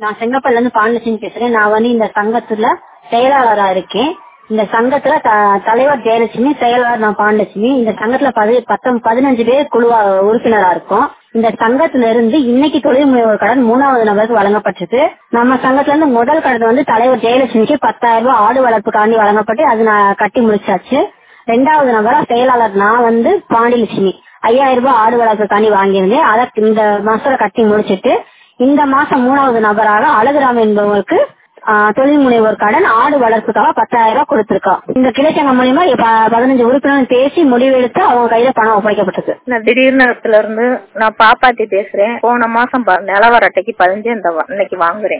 நான் செங்கப்பல்ல இருந்து பாண்டலட்சுமி பேசுறேன் நான் வந்து இந்த சங்கத்துல செயலாளரா இருக்கேன் இந்த சங்கத்துல த- தலைவர் ஜெயலட்சுமி செயலாளர் நான் பாண்டலட்சுமி இந்த சங்கத்துல பதி பத்தொன் பதினஞ்சு பேர் குழுவா உறுப்பினரா இருக்கோம் இந்த சங்கத்துல இருந்து இன்னைக்கு தொழில் முனைவோர் கடன் மூணாவது நபருக்கு வழங்கப்பட்டிருக்கு நம்ம சங்கத்துல இருந்து முதல் கடன் வந்து தலைவர் ஜெயலட்சுமிக்கு பத்தாயிரம் ரூபாய் ஆடு வளர்ப்புக்காண்டி வழங்கப்பட்டு அது நான் கட்டி முடிச்சாச்சு ரெண்டாவது நபரா செயலாளர் நான் வந்து பாண்டிலட்சுமி ஐயாயிரம் ரூபாய் ஆடு வளர்ப்புக்காண்டி வாங்கியிருந்தேன் அதை இந்த மாசத்துல கட்டி முடிச்சிட்டு இந்த மாசம் மூணாவது நபராக அழகுராம் என்பவருக்கு ஆ, தொழில் முனைவோர் கடன் ஆடு வளர்ப்புக்காக பத்தாயிரம் ரூபாய் கொடுத்திருக்கோம் இந்த கிளைச்சங்கம் மூலியமா இப்ப பதினஞ்சு உறுப்பினர் பேசி முடிவெடுத்து அவங்க கையில பணம் ஒப்படைக்கப்பட்டது நான் திடீர்னு இருந்து நான் பாப்பாத்தி பேசுறேன் போன மாசம் ப- நிலவர அட்டைக்கு பதினஞ்சு இந்த வா- இன்னைக்கு வாங்குறேன்